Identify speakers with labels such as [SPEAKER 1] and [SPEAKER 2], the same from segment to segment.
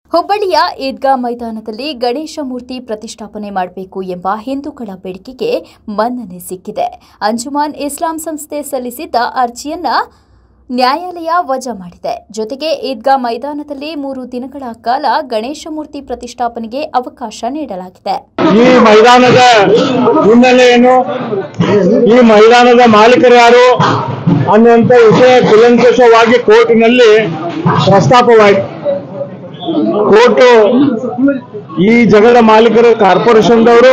[SPEAKER 1] ಹುಬ್ಬಳ್ಳಿಯ ಈದ್ಗಾ ಮೈದಾನದಲ್ಲಿ ಗಣೇಶ ಮೂರ್ತಿ ಪ್ರತಿಷ್ಠಾಪನೆ ಮಾಡಬೇಕು ಎಂಬ ಹಿಂದೂಗಳ ಬೇಡಿಕೆಗೆ ಮನ್ನಣೆ ಸಿಕ್ಕಿದೆ ಅಂಜುಮಾನ್ ಇಸ್ಲಾಂ ಸಂಸ್ಥೆ ಸಲ್ಲಿಸಿದ್ದ ಅರ್ಜಿಯನ್ನ ನ್ಯಾಯಾಲಯ ವಜಾ ಮಾಡಿದೆ ಜೊತೆಗೆ ಈದ್ಗಾ ಮೈದಾನದಲ್ಲಿ ಮೂರು ದಿನಗಳ ಕಾಲ ಗಣೇಶ ಮೂರ್ತಿ ಪ್ರತಿಷ್ಠಾಪನೆಗೆ ಅವಕಾಶ ನೀಡಲಾಗಿದೆ
[SPEAKER 2] ಈ ಮೈದಾನದ ಹಿನ್ನೆಲೆ ಏನು ಈ ಮೈದಾನದ ಮಾಲೀಕರು ಯಾರು ಅನ್ನುವಂಥ ವಿಷಯ ಕೂಲಂಕಷವಾಗಿ ಕೋರ್ಟಿನಲ್ಲಿ ಪ್ರಸ್ತಾಪವಾಯಿತು ಕೋರ್ಟ್ ಈ ಜಗದ ಮಾಲೀಕರು ಕಾರ್ಪೊರೇಷನ್ದವರು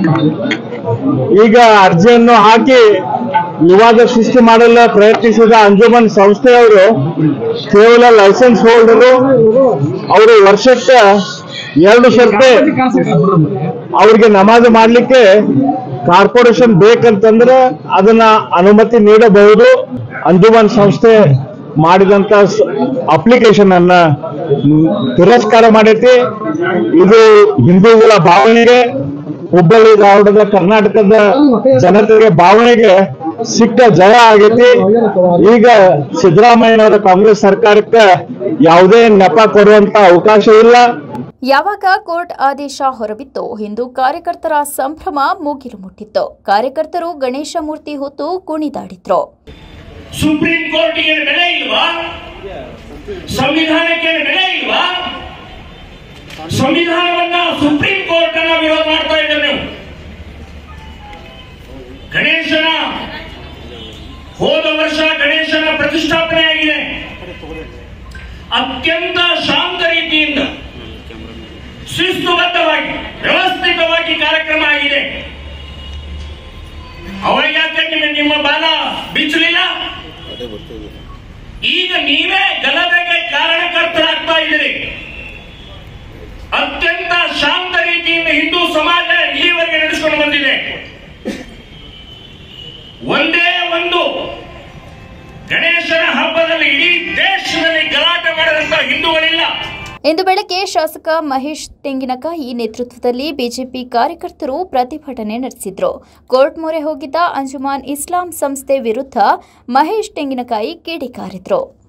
[SPEAKER 2] ಈಗ ಅರ್ಜಿಯನ್ನು ಹಾಕಿ ವಿವಾದ ಸೃಷ್ಟಿ ಮಾಡಲು ಪ್ರಯತ್ನಿಸಿದ ಅಂಜುಮನ್ ಸಂಸ್ಥೆಯವರು ಕೇವಲ ಲೈಸೆನ್ಸ್ ಹೋಲ್ಡರು ಅವರು ವರ್ಷಕ್ಕೆ ಎರಡು ಸರ್ತಿ ಅವ್ರಿಗೆ ನಮಾಜ್ ಮಾಡ್ಲಿಕ್ಕೆ ಕಾರ್ಪೊರೇಷನ್ ಬೇಕಂತಂದ್ರೆ ಅದನ್ನ ಅನುಮತಿ ನೀಡಬಹುದು ಅಂಜುಮನ್ ಸಂಸ್ಥೆ ಮಾಡಿದಂತ ಅಪ್ಲಿಕೇಶನ್ ಅನ್ನ ತಿರಸ್ಕಾರ ಮಾಡೈತಿ ಇದು ಹಿಂದೂಗಳ ಭಾವನೆಗೆ ಹುಬ್ಬಳ್ಳಿ ಧಾರವಾಡದ ಕರ್ನಾಟಕದ ಜನತೆಗೆ ಭಾವನೆಗೆ ಸಿಕ್ಕ ಜಯ ಆಗೈತಿ ಈಗ ಸಿದ್ದರಾಮಯ್ಯನವರ ಕಾಂಗ್ರೆಸ್ ಸರ್ಕಾರಕ್ಕೆ ಯಾವುದೇ ನೆಪ ಕೊಡುವಂತ ಅವಕಾಶ ಇಲ್ಲ
[SPEAKER 1] ಯಾವಾಗ ಕೋರ್ಟ್ ಆದೇಶ ಹೊರಬಿತ್ತು ಹಿಂದೂ ಕಾರ್ಯಕರ್ತರ ಸಂಭ್ರಮ ಮುಗಿಲು ಮುಟ್ಟಿತ್ತು ಕಾರ್ಯಕರ್ತರು ಗಣೇಶ ಮೂರ್ತಿ ಹೊತ್ತು ಕುಣಿದಾಡಿದ್ರು
[SPEAKER 3] ಸುಪ್ರೀಂ ಕೋರ್ಟ್ಗೆ ಬೆಲೆ ಇಲ್ವಾ ಸಂವಿಧಾನಕ್ಕೆ ಬೆಲೆ ಇಲ್ವಾ ಸಂವಿಧಾನವನ್ನ ಸುಪ್ರೀಂ ಕೋರ್ಟ್ ಅನ್ನ ವಿರೋಧ ಮಾಡ್ತಾ ಇದ್ದೇವೆ ನೀವು ಗಣೇಶನ ಹೋದ ವರ್ಷ ಗಣೇಶನ ಪ್ರತಿಷ್ಠಾಪನೆ ಆಗಿದೆ ಅತ್ಯಂತ ಶಾಂತ ರೀತಿಯಿಂದ ಶಿಸ್ತುಬದ್ಧವಾಗಿ ವ್ಯವಸ್ಥಿತವಾಗಿ ಕಾರ್ಯಕ್ರಮ ಆಗಿದೆ ಅವರಿಗೆ ಯಾಕೆ ನಿಮ್ಮ ನಿಮ್ಮ ಬಾಲ ಬಿಚ್ಚಲಿಲ್ಲ ಈಗ ನೀವೇ ಗಲಭೆಗೆ ಕಾರಣಕರ್ತರಾಗ್ತಾ ಇದ್ದೀರಿ ಅತ್ಯಂತ ಶಾಂತ ರೀತಿಯಿಂದ ಹಿಂದೂ ಸಮಾಜ ಇಲ್ಲಿವರೆಗೆ ನಡೆಸಿಕೊಂಡು ಬಂದಿದೆ ಒಂದೇ ಒಂದು ಗಣೇಶನ ಹಬ್ಬದಲ್ಲಿ ಇಡೀ ದೇಶದಲ್ಲಿ ಗಲಾಟೆ ಮಾಡಿದಂತ ಹಿಂದೂಗಳಿಲ್ಲ
[SPEAKER 1] ಇಂದು ಬೆಳಗ್ಗೆ ಶಾಸಕ ಮಹೇಶ್ ತೆಂಗಿನಕಾಯಿ ನೇತೃತ್ವದಲ್ಲಿ ಬಿಜೆಪಿ ಕಾರ್ಯಕರ್ತರು ಪ್ರತಿಭಟನೆ ನಡೆಸಿದ್ರು ಕೋರ್ಟ್ ಮೊರೆ ಹೋಗಿದ್ದ ಅಂಜುಮಾನ್ ಇಸ್ಲಾಂ ಸಂಸ್ಥೆ ವಿರುದ್ಧ ಮಹೇಶ್ ತೆಂಗಿನಕಾಯಿ ಕಿಡಿಕಾರಿದ್ರು